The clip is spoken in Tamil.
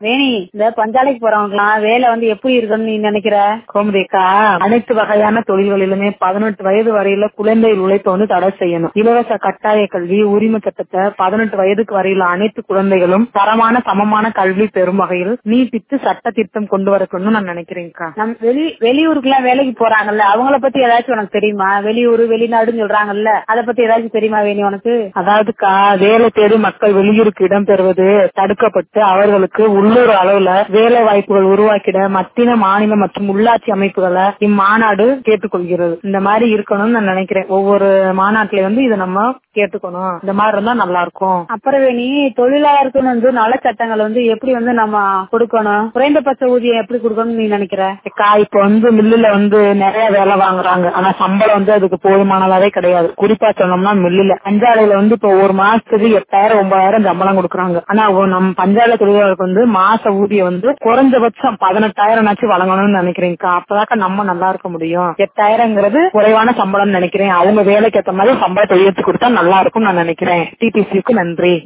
வேணி இந்த பஞ்சாலைக்கு போறவங்கலாம் வேலை வந்து எப்படி இருக்குன்னு நீ நினைக்கிற கோமதிக்கா அனைத்து வகையான தொழில்களிலுமே பதினெட்டு வயது வரையில குழந்தை உழைப்பை வந்து தடை செய்யணும் இலவச கட்டாய கல்வி உரிமை சட்டத்தை பதினெட்டு வயதுக்கு வரையில அனைத்து குழந்தைகளும் தரமான சமமான கல்வி பெறும் வகையில் நீட்டித்து சட்ட திட்டம் கொண்டு வரணும்னு நான் நினைக்கிறேன்க்கா நம் வெளி வெளியூருக்கு எல்லாம் வேலைக்கு போறாங்கல்ல அவங்கள பத்தி ஏதாச்சும் உனக்கு தெரியுமா வெளியூர் வெளிநாடுன்னு சொல்றாங்கல்ல அத பத்தி ஏதாச்சும் தெரியுமா வேணி உனக்கு அதாவதுக்கா வேலை தேடி மக்கள் வெளியூருக்கு இடம்பெறுவது தடுக்கப்பட்டு அவர்களுக்கு உள்ளூர் அளவுல வேலை வாய்ப்புகள் உருவாக்கிட மத்திய மாநில மற்றும் உள்ளாட்சி அமைப்புகளை இம்மாநாடு கேட்டுக்கொள்கிறது இந்த மாதிரி இருக்கணும்னு நான் நினைக்கிறேன் ஒவ்வொரு மாநாட்டில வந்து இதை நம்ம கேட்டுக்கணும் இந்த மாதிரி இருந்தா நல்லா இருக்கும் அப்புறம் வேணி தொழிலாளருக்குன்னு வந்து நல சட்டங்கள் வந்து எப்படி வந்து நம்ம கொடுக்கணும் குறைந்தபட்ச ஊதியம் எப்படி கொடுக்கணும்னு நீ நினைக்கிற அக்கா இப்ப வந்து மில்லுல வந்து நிறைய வேலை வாங்குறாங்க ஆனா சம்பளம் வந்து அதுக்கு போதுமானதாவே கிடையாது குறிப்பா சொன்னோம்னா மில்லுல பஞ்சாலையில வந்து இப்ப ஒரு மாசத்துக்கு எட்டாயிரம் ஒன்பதாயிரம் சம்பளம் கொடுக்குறாங்க ஆனா ஒ- நம்ம பஞ்சாலை தொழிலாளருக்கு வந்து மாச ஊதியம் வந்து குறைஞ்சபட்சம் பதினெட்டாயிரம் ஆச்சு வழங்கணும்னு நினைக்கிறேன்க்கா அப்பதாக்கா நம்ம நல்லா இருக்க முடியும் எட்டாயிரங்கிறது குறைவான சம்பளம் நினைக்கிறேன் அவங்க வேலைக்கு ஏத்த மாதிரி சம்பளத்தை உயர்த்தி கொடுத்தா நல்லா இருக்கும் நான் நினைக்கிறேன் டிடிசிக்கு நன்றி